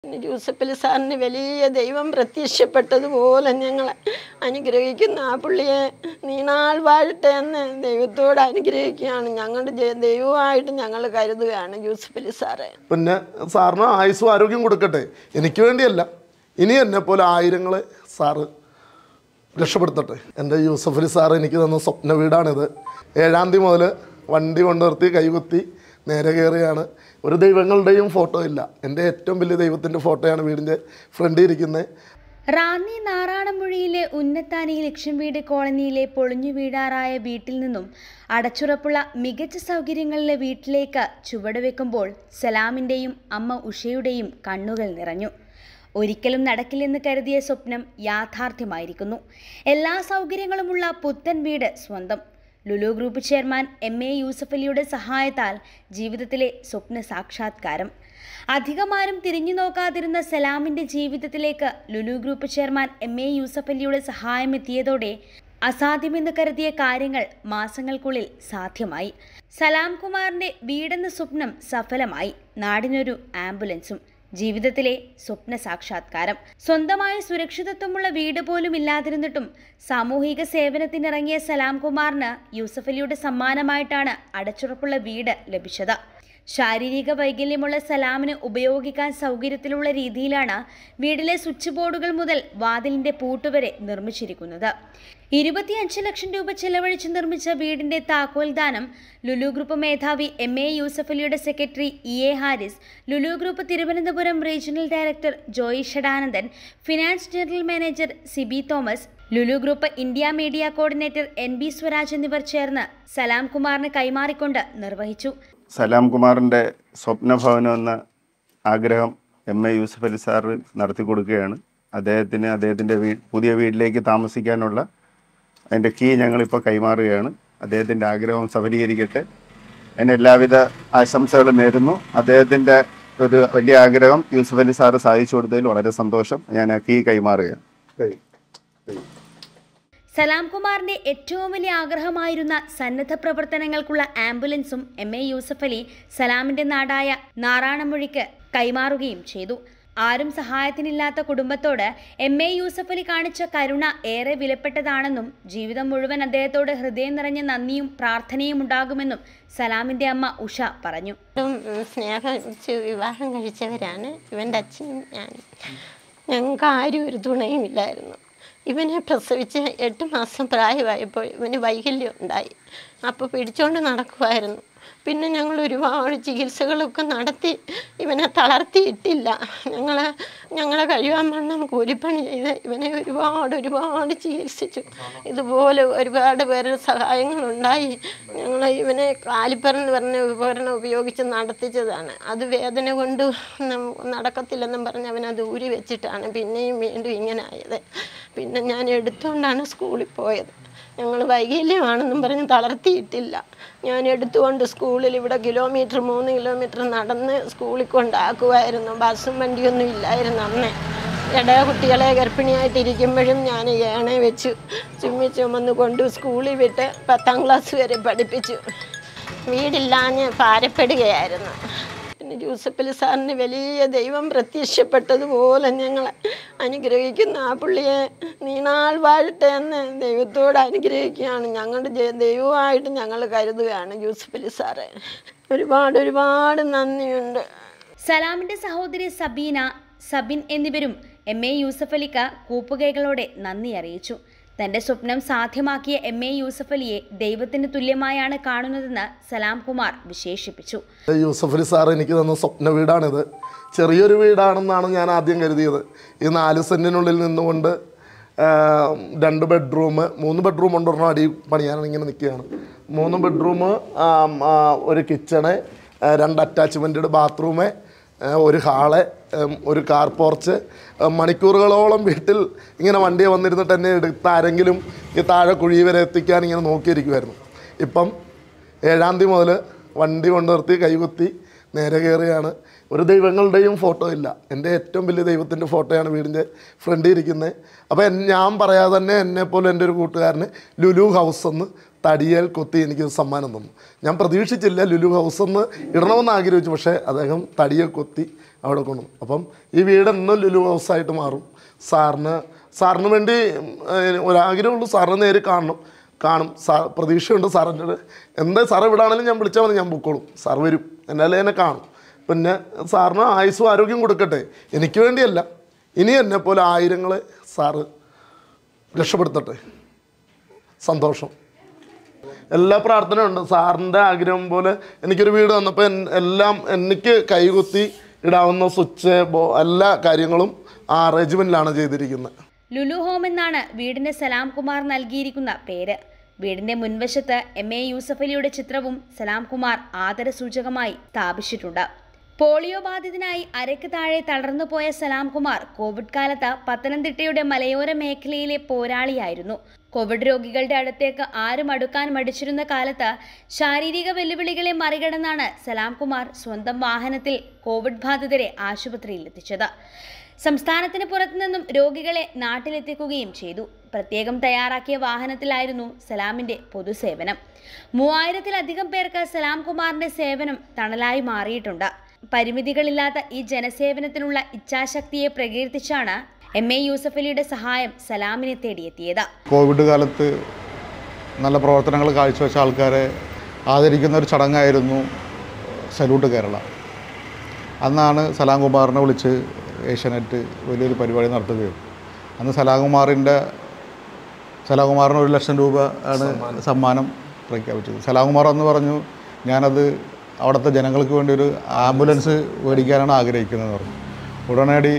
പിന്നെ ജൂസഫലി സാറിന് വലിയ ദൈവം പ്രത്യക്ഷപ്പെട്ടതുപോലെ ഞങ്ങളെ അനുഗ്രഹിക്കുന്ന ആ പുള്ളിയെ നീണാൾ വാഴട്ടെ എന്ന് ദൈവത്തോട് അനുഗ്രഹിക്കുകയാണ് ഞങ്ങളുടെ ജെ- ദൈവമായിട്ട് ഞങ്ങൾ കരുതുകയാണ് ജൂസഫലി സാറെ പിന്നെ സാറിന് ആയുസ്സും ആരോഗ്യം കൊടുക്കട്ടെ എനിക്ക് വേണ്ടിയല്ല ഇനി എന്നെ പോലെ ആയിരങ്ങളെ സാറ് രക്ഷപ്പെടുത്തട്ടെ എൻ്റെ യൂസഫ് അലി സാർ എനിക്ക് തന്ന സ്വപ്ന വീടാണിത് ഏഴാം തീയതി മുതൽ വണ്ടി കൊണ്ടു നിർത്തി കൈകുത്തി നേരെ കയറിയാണ് ഒരു ദൈവങ്ങളുടെയും ഫോട്ടോ ഇല്ല എൻ്റെ ഏറ്റവും വലിയ ദൈവത്തിൻ്റെ ഫോട്ടോയാണ് വീടിൻ്റെ ഫ്രണ്ടിൽ ഇരിക്കുന്നത് റാന്നി നാറാണമ്പുഴയിലെ ഉന്നത്താനി ലക്ഷം വീട് കോളനിയിലെ പൊളിഞ്ഞു വീഴാറായ വീട്ടിൽ നിന്നും അടച്ചുറപ്പുള്ള മികച്ച സൗകര്യങ്ങളിലെ വീട്ടിലേക്ക് ചുവടുവെക്കുമ്പോൾ സലാമിൻ്റെയും അമ്മ ഉഷയുടെയും കണ്ണുകൾ നിറഞ്ഞു ഒരിക്കലും നടക്കില്ലെന്ന് കരുതിയ സ്വപ്നം യാഥാർത്ഥ്യമായിരിക്കുന്നു എല്ലാ സൗകര്യങ്ങളുമുള്ള പുത്തൻ വീട് സ്വന്തം Lulu group chairman M A യൂസഫലിയുടെ സഹായത്താൽ ജീവിതത്തിലെ സ്വപ്ന സാക്ഷാത്കാരം അധികമാരും തിരിഞ്ഞു നോക്കാതിരുന്ന സലാമിന്റെ ജീവിതത്തിലേക്ക് Lulu group chairman M A യൂസഫലിയുടെ സഹായം എത്തിയതോടെ അസാധ്യമെന്ന് കരുതിയ കാര്യങ്ങൾ മാസങ്ങൾക്കുള്ളിൽ സാധ്യമായി സലാം കുമാറിന്റെ വീടെന്ന സ്വപ്നം സഫലമായി നാടിനൊരു ആംബുലൻസും ജീവിതത്തിലെ സ്വപ്ന സാക്ഷാത്കാരം സ്വന്തമായി സുരക്ഷിതത്വമുള്ള വീട് പോലും ഇല്ലാതിരുന്നിട്ടും സാമൂഹിക സേവനത്തിനിറങ്ങിയ സലാം കുമാറിന് യൂസഫലിയുടെ സമ്മാനമായിട്ടാണ് അടച്ചുറപ്പുള്ള വീട് ലഭിച്ചത് ശാരീരിക വൈകല്യമുള്ള സലാമിന് ഉപയോഗിക്കാൻ സൗകര്യത്തിലുള്ള രീതിയിലാണ് വീടിലെ സ്വിച്ച് ബോർഡുകൾ മുതൽ വാതിലിന്റെ പൂട്ടുവരെ നിർമ്മിച്ചിരിക്കുന്നത് ഇരുപത്തിയഞ്ച് ലക്ഷം രൂപ ചെലവഴിച്ച് നിർമ്മിച്ച വീടിന്റെ താക്കോൽദാനം ലുലു ഗ്രൂപ്പ് മേധാവി എം എ യൂസഫലിയുടെ secretary E A Haris Lulu group Thiruvananthapuram regional director Joy Shadanandan finance general manager Siby Thomas Lulu group India media coordinator N B Swaraj എന്നിവർ ചേർന്ന് സലാം കുമാറിന് കൈമാറിക്കൊണ്ട് നിർവഹിച്ചു സലാം കുമാറിൻ്റെ സ്വപ്നഭവനം എന്ന ആഗ്രഹം M A Yusuf Ali sir നടത്തി കൊടുക്കുകയാണ് അദ്ദേഹത്തിന് അദ്ദേഹത്തിൻ്റെ വീ പുതിയ വീട്ടിലേക്ക് താമസിക്കാനുള്ള അതിൻ്റെ കീ ഞങ്ങളിപ്പോൾ കൈമാറുകയാണ് അദ്ദേഹത്തിൻ്റെ ആഗ്രഹം സഫലീകരിക്കട്ടെ അതിന് എല്ലാവിധ ആശംസകളും നേരുന്നു അദ്ദേഹത്തിൻ്റെ ഒരു വലിയ ആഗ്രഹം യൂസഫ് അലി സാറ് സാധിച്ചു കൊടുത്തതിൽ വളരെ സന്തോഷം ഞാൻ ആ കീ കൈമാറുകയാണ് കൈ സലാം കുമാറിന്റെ ഏറ്റവും വലിയ ആഗ്രഹമായിരുന്ന സന്നദ്ധ പ്രവർത്തനങ്ങൾക്കുള്ള ആംബുലൻസും എം എ യൂസഫ് അലി സലാമിന്റെ നാടായ നാറാണമൊഴിക്ക് കൈമാറുകയും ചെയ്തു ആരും സഹായത്തിനില്ലാത്ത കുടുംബത്തോട് എം എ യൂസഫ് അലി കാണിച്ച കരുണ ഏറെ വിലപ്പെട്ടതാണെന്നും ജീവിതം മുഴുവൻ അദ്ദേഹത്തോട് ഹൃദയം നിറഞ്ഞ നന്ദിയും പ്രാർത്ഥനയും ഉണ്ടാകുമെന്നും സലാമിന്റെ അമ്മ ഉഷ പറഞ്ഞു ഉം, സ്നേഹിച്ച് വിവാഹം കഴിച്ചവരാണ് ഇവൻ്റെ അച്ഛനും ഞാനും ഞങ്ങൾക്ക് ആരും ഒരു തുണയും ഇല്ലായിരുന്നു ഇവനെ പ്രസവിച്ച് എട്ട് മാസം പ്രായമായപ്പോൾ ഇവന് വൈകല്യം ഉണ്ടായി അപ്പോൾ പിടിച്ചോണ്ട് നടക്കുമായിരുന്നു പിന്നെ ഞങ്ങൾ ഒരുപാട് ചികിത്സകളൊക്കെ നടത്തി ഇവനെ തളർത്തിയിട്ടില്ല ഞങ്ങൾ ഞങ്ങളെ കഴിയാൻ വണ്ണം കൂലിപ്പണി ചെയ്ത് ഇവനെ ഒരുപാട് ഒരുപാട് ചികിത്സിച്ചു ഇതുപോലെ ഒരുപാട് പേരുടെ സഹായങ്ങളുണ്ടായി ഞങ്ങൾ ഇവനെ കാലിപ്പറന്ന് പറഞ്ഞ ഉപകരണം ഉപയോഗിച്ച് നടത്തിച്ചതാണ് അത് വേദന കൊണ്ട് നം- നടക്കത്തില്ലെന്നും പറഞ്ഞ് അവനത് ഊരി വെച്ചിട്ടാണ് പിന്നെയും വീണ്ടും ഇങ്ങനെ ആയത് പിന്നെ ഞാൻ എടുത്തുകൊണ്ടാണ് സ്കൂളിൽ പോയത് ഞങ്ങൾ വൈകല്യമാണെന്നും പറഞ്ഞ് തളർത്തിയിട്ടില്ല ഞാൻ എടുത്തുകൊണ്ട് സ്കൂളിൽ ഇവിടെ കിലോമീറ്റർ മൂന്ന് കിലോമീറ്റർ നടന്ന് സ്കൂളിൽ കൊണ്ടാക്കുമായിരുന്നു ബസ്സും വണ്ടിയൊന്നും ഇല്ലായിരുന്നു അന്നേ ഇടയ കുട്ടികളെ ഗർഭിണിയായിട്ടിരിക്കുമ്പോഴും ഞാൻ ഏണെ വെച്ച് ചുമ്മി ചുമന്ന് കൊണ്ട് സ്കൂളിൽ വിട്ട് പത്താം ക്ലാസ് വരെ പഠിപ്പിച്ചു വീടില്ലാഞ്ഞ് ഭാരപ്പെടുകയായിരുന്നു പിന്നെ ജൂസഫലി സാറിന് വലിയ ദൈവം പ്രത്യക്ഷപ്പെട്ടതുപോലെ ഞങ്ങളെ അനുഗ്രഹിക്കുന്ന ആ പുള്ളിയെ നീണാൾ വാഴട്ടെ എന്ന് ദൈവത്തോട് അനുഗ്രഹിക്കുകയാണ് ഞങ്ങളുടെ ജെ- ദൈവമായിട്ട് ഞങ്ങൾ കരുതുകയാണ് ജൂസഫലി സാറെ ഒരുപാട് ഒരുപാട് നന്ദിയുണ്ട് സലാമിന്റെ സഹോദരി സബീന സബിൻ എന്നിവരും എം എ യൂസഫ് അലിക്ക് കൂപ്പുകൈകളോടെ നന്ദി അറിയിച്ചു തന്റെ സ്വപ്നം സാധ്യമാക്കിയ എം എ യൂസഫ് അലിയെ ദൈവത്തിന് തുല്യമായാണ് കാണുന്നതെന്ന് സലാം കുമാർ വിശേഷിപ്പിച്ചു യൂസഫ് അലി സാർ എനിക്ക് തന്ന സ്വപ്ന വീടാണിത് ചെറിയൊരു വീടാണെന്നാണ് ഞാൻ ആദ്യം കരുതിയത് ഈ നാല് സെൻറ്റിനുള്ളിൽ നിന്നുകൊണ്ട് ആ, രണ്ട് ബെഡ്റൂം മൂന്ന് ബെഡ്റൂം ഉണ്ട് ഒരെണ്ണം അടി പണിയാൻ ഇങ്ങനെ നിൽക്കുകയാണ് മൂന്ന് ബെഡ്റൂം ഒരു കിച്ചണ് ആ, രണ്ട് അറ്റാച്ച്മെൻറ്റഡ് ബാത്റൂമ് ഒരു ഹാള് ഉം, ഒരു കാർ പോർച്ച് ഉം, മണിക്കൂറുകളോളം വീട്ടിൽ ഇങ്ങനെ വണ്ടിയെ വന്നിരുന്നിട്ട് എന്നെ എടുത്ത് ആരെങ്കിലും ഈ താഴെ കുഴി വരെ എത്തിക്കാൻ ഇങ്ങനെ നോക്കിയിരിക്കുമായിരുന്നു ഇപ്പം ഏഴാം തീയതി മുതൽ വണ്ടി കൊണ്ടു നിർത്തി കൈകുത്തി നേരെ കയറിയാണ് ഒരു ദൈവങ്ങളുടെയും ഫോട്ടോ ഇല്ല എൻ്റെ ഏറ്റവും വലിയ ദൈവത്തിൻ്റെ ഫോട്ടോയാണ് വീടിൻ്റെ ഫ്രണ്ടിൽ ഇരിക്കുന്നത് അപ്പോൾ എൻ- ഞാൻ പറയാതെ തന്നെ എന്നെപ്പോലെ എൻ്റെ ഒരു കൂട്ടുകാരന് ലുലു ഹൗസ് എന്ന് തടിയേൽ കൊത്തി എനിക്ക് സമ്മാനം തന്നു ഞാൻ പ്രതീക്ഷിച്ചില്ല ലുലു ഹൗസ് എന്ന് ഇടണമെന്ന് ആഗ്രഹിച്ചു പക്ഷേ അദ്ദേഹം തടിയേൽ കൊത്തി അവിടെ കൊണ്ടു അപ്പം ഈ വീട് എന്നും ലുലു ഹൗസായിട്ട് മാറും സാറിന് സാറിന് വേണ്ടി ഏഹ്, ഒരാഗ്രഹമുള്ളൂ സാറിന് നേരിൽ കാണണം കാണും സാർ പ്രതീക്ഷയുണ്ട് സാറിൻ്റെ എന്താ സാർ ഇവിടെ ആണെങ്കിലും ഞാൻ വിളിച്ചാൽ മതി ഞാൻ പൊക്കോളും സാർ വരും എന്നാലേ എന്നെ കാണും പിന്നെ സാറിന് ആയുസ്സും ആരോഗ്യം കൊടുക്കട്ടെ എനിക്ക് വേണ്ടിയല്ല ഇനി എന്നെ പോലെ ആയിരങ്ങളെ സാറ് രക്ഷപ്പെടുത്തട്ടെ സന്തോഷം എല്ലാ പ്രാർത്ഥനയുണ്ട് സാറിൻ്റെ ആഗ്രഹം പോലെ എനിക്കൊരു വീട് വന്നപ്പോൾ എൻ- എല്ലാം എനിക്ക് കൈകുത്തി ഇടാവുന്ന സ്വിച്ച് ബോ എല്ലാ കാര്യങ്ങളും ആ അറേഞ്ച്മെൻറ്റിലാണ് ചെയ്തിരിക്കുന്നത് ലുലു ഹോം എന്നാണ് വീടിന് സലാം കുമാർ നൽകിയിരിക്കുന്ന പേര് വീടിന്റെ മുൻവശത്ത് എം എ യൂസഫ് അലിയുടെ ചിത്രവും സലാം കുമാർ ആദരസൂചകമായി സ്ഥാപിച്ചിട്ടുണ്ട് പോളിയോ ബാധിതനായി അരയ്ക്ക് താഴെ തളർന്നുപോയ സലാം കുമാർ കോവിഡ് കാലത്ത് പത്തനംതിട്ടയുടെ മലയോര മേഖലയിലെ പോരാളിയായിരുന്നു കോവിഡ് രോഗികളുടെ അടുത്തേക്ക് ആരും അടുക്കാൻ മടിച്ചിരുന്ന കാലത്ത് ശാരീരിക വെല്ലുവിളികളെ മറികടന്നാണ് സലാം കുമാർ സ്വന്തം വാഹനത്തിൽ കോവിഡ് ബാധിതരെ ആശുപത്രിയിൽ എത്തിച്ചത് സംസ്ഥാനത്തിന് പുറത്തുനിന്നും രോഗികളെ നാട്ടിലെത്തിക്കുകയും ചെയ്തു പ്രത്യേകം തയ്യാറാക്കിയ വാഹനത്തിലായിരുന്നു സലാമിന്റെ പൊതുസേവനം മൂവായിരത്തിലധികം പേർക്ക് സലാം കുമാറിന്റെ സേവനം തണലായി മാറിയിട്ടുണ്ട് പരിമിതികളില്ലാത്ത ഈ ജനസേവനത്തിനുള്ള ഇച്ഛാശക്തിയെ പ്രകീർത്തിച്ചാണ് എം എ യൂസഫ് അലിയുടെ സഹായം സലാമിനെ തേടിയെത്തിയത് കോവിഡ് കാലത്ത് നല്ല പ്രവർത്തനങ്ങൾ കാഴ്ചവെച്ച ആൾക്കാരെ ആദരിക്കുന്ന ഒരു ചടങ്ങായിരുന്നു സല്യൂട്ട് കേരള അന്നാണ് സലാം കുമാറിനെ വിളിച്ച് ഏഷ്യാനെറ്റ് വലിയൊരു പരിപാടി നടത്തുകയും അന്ന് സലാം കുമാറിൻ്റെ സലാം കുമാറിന് ഒരു ലക്ഷം രൂപ ആണ് സമ്മാനം പ്രഖ്യാപിച്ചത് സലാം കുമാർ അന്ന് പറഞ്ഞു ഞാനത് അവിടുത്തെ ജനങ്ങൾക്ക് വേണ്ടി ഒരു ആംബുലൻസ് മേടിക്കാനാണ് ആഗ്രഹിക്കുന്നത് പറഞ്ഞു ഉടനടി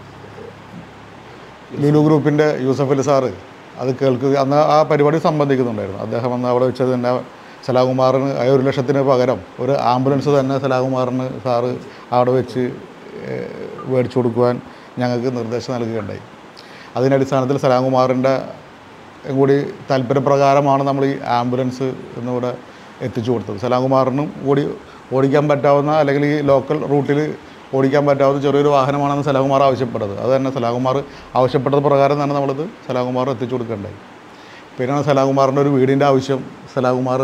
ലുലു ഗ്രൂപ്പിൻ്റെ യൂസഫ് അലി സാറ് അത് കേൾക്കുക അന്ന് ആ പരിപാടി സംബന്ധിക്കുന്നുണ്ടായിരുന്നു അദ്ദേഹം അന്ന് അവിടെ വെച്ചത് തന്നെ സലാകുമാറിന് ആ ഒരു ലക്ഷത്തിന് പകരം ഒരു ആംബുലൻസ് തന്നെ സലാകുമാറിന് സാറ് അവിടെ വെച്ച് ഏഹ്, മേടിച്ചു കൊടുക്കുവാൻ ഞങ്ങൾക്ക് നിർദ്ദേശം നൽകുകയുണ്ടായി അതിൻ്റെ അടിസ്ഥാനത്തിൽ സലാകുമാറിൻ്റെ കൂടി താല്പര്യപ്രകാരമാണ് നമ്മൾ ഈ ആംബുലൻസ് എന്നിവിടെ എത്തിച്ചു കൊടുത്തത് സലാകുമാറിനും കൂടി ഓടിക്കാൻ പറ്റാവുന്ന അല്ലെങ്കിൽ ഈ ലോക്കൽ റൂട്ടിൽ ഓടിക്കാൻ പറ്റാവുന്ന ചെറിയൊരു വാഹനമാണെന്ന് സലാകുമാർ ആവശ്യപ്പെട്ടത് അത് തന്നെ സലാകുമാർ ആവശ്യപ്പെട്ടത് പ്രകാരം തന്നെ നമ്മളത് സലാകുമാർ എത്തിച്ചു കൊടുക്കണ്ടായി പിന്നെയാണ് സലാകുമാറിൻ്റെ ഒരു വീടിൻ്റെ ആവശ്യം സലാകുമാർ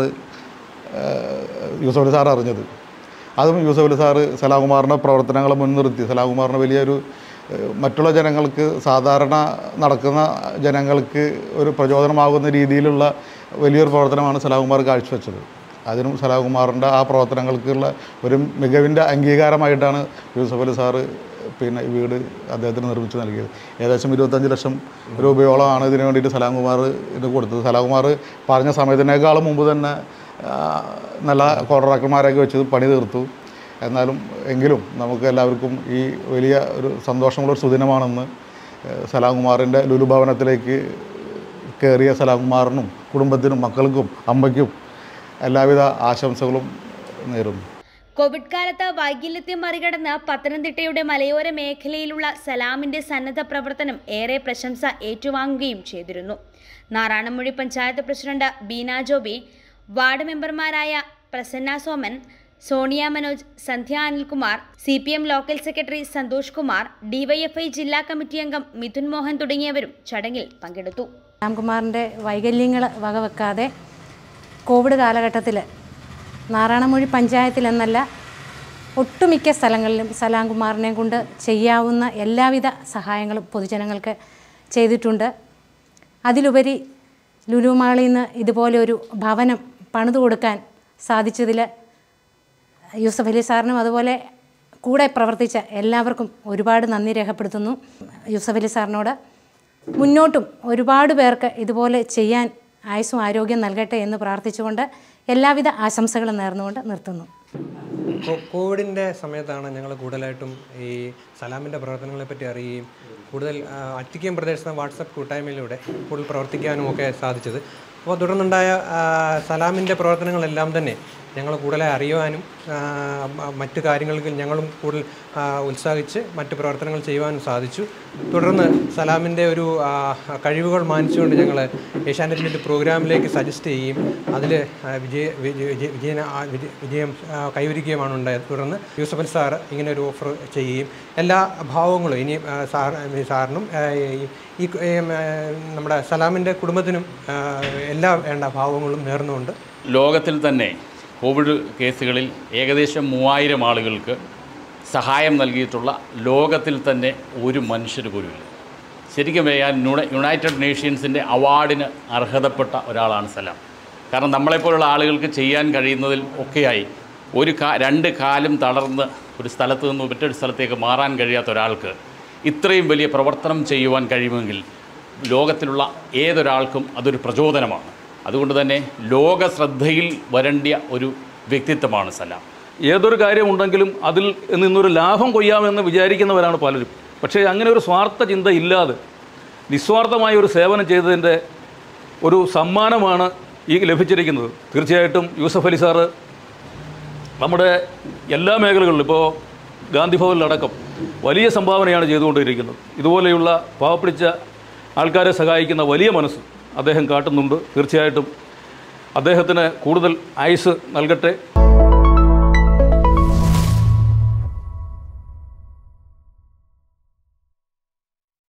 യൂസഫ് അലി സാർ അറിഞ്ഞത് അതും യൂസഫ് അലി സാറ് സലാകുമാറിൻ്റെ പ്രവർത്തനങ്ങളെ മുൻനിർത്തി സലാകുമാറിന് വലിയൊരു ഏഹ്, മറ്റുള്ള ജനങ്ങൾക്ക് സാധാരണ നടക്കുന്ന ജനങ്ങൾക്ക് ഒരു പ്രചോദനമാകുന്ന രീതിയിലുള്ള വലിയൊരു പ്രവർത്തനമാണ് സലാകുമാർ കാഴ്ചവെച്ചത് അതിനും സലാകുമാറിൻ്റെ ആ പ്രവർത്തനങ്ങൾക്കുള്ള ഒരു മികവിൻ്റെ അംഗീകാരമായിട്ടാണ് യൂസഫ് അലി സാറ് പിന്നെ ഈ വീട് അദ്ദേഹത്തിന് നിർമ്മിച്ച് നൽകിയത് ഏകദേശം ഇരുപത്തഞ്ച് ലക്ഷം രൂപയോളമാണ് ഇതിനു വേണ്ടിയിട്ട് സലാംകുമാർ ഇത് കൊടുത്തത് സലാംകുമാർ പറഞ്ഞ സമയത്തിനേക്കാളും മുമ്പ് തന്നെ ആ, നല്ല കോൺട്രാക്ടർമാരെയൊക്കെ വെച്ച് പണി തീർത്തു എന്നാലും എങ്കിലും നമുക്ക് എല്ലാവർക്കും ഈ വലിയ ഒരു സന്തോഷമുള്ളൊരു സുദിനമാണെന്ന് ഏഹ്, സലാംകുമാറിൻ്റെ ലുലു ഭവനത്തിലേക്ക് കയറിയ സലാംകുമാറിനും കുടുംബത്തിനും മക്കൾക്കും അമ്മയ്ക്കും എല്ലാവിധ ആശംസകളും നേരുന്നു കോവിഡ് കാലത്ത് വൈകല്യത്തെ മറികടന്ന് പത്തനംതിട്ടയുടെ മലയോര മേഖലയിലുള്ള സലാമിന്റെ സന്നദ്ധ പ്രവർത്തനം ഏറെ പ്രശംസ ഏറ്റുവാങ്ങുകയും ചെയ്തിരുന്നു നാറാണംമൊഴി പഞ്ചായത്ത് പ്രസിഡന്റ് ബീന ജോബി വാർഡ് മെമ്പർമാരായ Prasanna Soman Sonia Manoj Sandhya Anilkumar C P M local secretary Santhosh Kumar DYFI ജില്ലാ കമ്മിറ്റി അംഗം മിഥുൻ മോഹൻ തുടങ്ങിയവരും ചടങ്ങിൽ പങ്കെടുത്തു രാംകുമാറിൻ്റെ വൈകല്യങ്ങൾ വകവെക്കാതെ കോവിഡ് കാലഘട്ടത്തിൽ നാറാണമൊഴി പഞ്ചായത്തിൽ എന്നല്ല ഒട്ടുമിക്ക സ്ഥലങ്ങളിലും സലാംകുമാറിനെ കൊണ്ട് ചെയ്യാവുന്ന എല്ലാവിധ സഹായങ്ങളും പൊതുജനങ്ങൾക്ക് ചെയ്തിട്ടുണ്ട് അതിലുപരി ലുലു മാളിൽ നിന്ന് ഇതുപോലെ ഒരു ഭവനം പണിതു കൊടുക്കാൻ സാധിച്ചതിൽ യൂസഫ് അലി സാറിനും അതുപോലെ കൂടെ പ്രവർത്തിച്ച എല്ലാവർക്കും ഒരുപാട് നന്ദി രേഖപ്പെടുത്തുന്നു യൂസഫ് അലി സാറിനോട് മുന്നോട്ടും ഒരുപാട് പേർക്ക് ഇതുപോലെ ചെയ്യാൻ ആയുസ്സും ആരോഗ്യം നൽകട്ടെ എന്ന് പ്രാർത്ഥിച്ചുകൊണ്ട് എല്ലാവിധ ആശംസകളും നേർന്നുകൊണ്ട് നിർത്തുന്നു കോ- കോവിഡിൻ്റെ സമയത്താണ് ഞങ്ങൾ കൂടുതലായിട്ടും ഈ സലാമിൻ്റെ പ്രവർത്തനങ്ങളെ പറ്റി അറിയുകയും കൂടുതൽ ആ, അറ്റിക്കം പ്രദേശത്തെ വാട്സപ്പ് കൂട്ടായ്മയിലൂടെ കൂടുതൽ പ്രവർത്തിക്കാനും ഒക്കെ സാധിച്ചത് അപ്പോൾ തുടർന്നുണ്ടായ ആ, സലാമിൻ്റെ പ്രവർത്തനങ്ങളെല്ലാം തന്നെ ഞങ്ങൾ കൂടുതലായി അറിയുവാനും ആ, മ- മറ്റു കാര്യങ്ങൾക്ക് ഞങ്ങളും കൂടുതൽ ആ, ഉത്സാഹിച്ച് മറ്റു പ്രവർത്തനങ്ങൾ ചെയ്യുവാനും സാധിച്ചു തുടർന്ന് സലാമിൻ്റെ ഒരു ആ, കഴിവുകൾ മാനിച്ചുകൊണ്ട് ഞങ്ങൾ ഏഷ്യാനെറ്റിൻ്റെ ഒരു പ്രോഗ്രാമിലേക്ക് സജസ്റ്റ് ചെയ്യുകയും അതിൽ വിജയ വിജയ- വിജയ- വിജയന ആ വിജയ- വിജയം ആ, കൈവരിക്കുകയുമാണ് ഉണ്ടായത് തുടർന്ന് യൂസഫ് അലി സാറ് ഇങ്ങനെ ഒരു ഓഫർ ചെയ്യുകയും എല്ലാ ഭാവങ്ങളും ഇനി ആ, സാർ ഈ സാറിനും ആ, ഈ- ഈ ഈ, ആ, നമ്മുടെ സലാമിൻ്റെ കുടുംബത്തിനും ആ, എല്ലാ വേണ്ട ഭാവങ്ങളും നേർന്നുകൊണ്ട് ലോകത്തിൽ തന്നെ കോവിഡ് കേസുകളിൽ ഏകദേശം മൂവായിരം ആളുകൾക്ക് സഹായം നൽകിയിട്ടുള്ള ലോകത്തിൽ തന്നെ ഒരു മനുഷ്യന് പോലുമില്ല ശരിക്കും പറയാൻ യുണ- യുണൈറ്റഡ് നേഷൻസിൻ്റെ അവാർഡിന് അർഹതപ്പെട്ട ഒരാളാണ് സലാം കാരണം നമ്മളെപ്പോലുള്ള ആളുകൾക്ക് ചെയ്യാൻ കഴിയുന്നതിൽ ഒക്കെയായി ഒരു കാ രണ്ട് കാലും തളർന്ന് ഒരു സ്ഥലത്ത് നിന്ന് മറ്റൊരു സ്ഥലത്തേക്ക് മാറാൻ കഴിയാത്ത ഒരാൾക്ക് ഇത്രയും വലിയ പ്രവർത്തനം ചെയ്യുവാൻ കഴിയുമെങ്കിൽ ലോകത്തിലുള്ള ഏതൊരാൾക്കും അതൊരു പ്രചോദനമാണ് അതുകൊണ്ട് തന്നെ ലോക ശ്രദ്ധയിൽ വരേണ്ടിയ ഒരു വ്യക്തിത്വമാണ് സലാം ഏതൊരു കാര്യമുണ്ടെങ്കിലും അതിൽ നിന്നൊരു ലാഭം കൊയ്യാമെന്ന് വിചാരിക്കുന്നവരാണ് പലരും പക്ഷേ അങ്ങനെ ഒരു സ്വാർത്ഥ ചിന്ത ഇല്ലാതെ നിസ്വാർത്ഥമായ ഒരു സേവനം ചെയ്തതിൻ്റെ ഒരു സമ്മാനമാണ് ഈ ലഭിച്ചിരിക്കുന്നത് തീർച്ചയായിട്ടും യൂസഫ് അലി സാറ് നമ്മുടെ എല്ലാ മേഖലകളിലും ഇപ്പോൾ ഗാന്ധി ഭവനിലടക്കം വലിയ സംഭാവനയാണ് ചെയ്തുകൊണ്ടിരിക്കുന്നത് ഇതുപോലെയുള്ള പാവപ്പിടിച്ച ആൾക്കാരെ സഹായിക്കുന്ന വലിയ മനസ്സ് അദ്ദേഹം കാട്ടുന്നുണ്ട് തീർച്ചയായിട്ടും അദ്ദേഹത്തിന് കൂടുതൽ ആയുസ് നൽകട്ടെ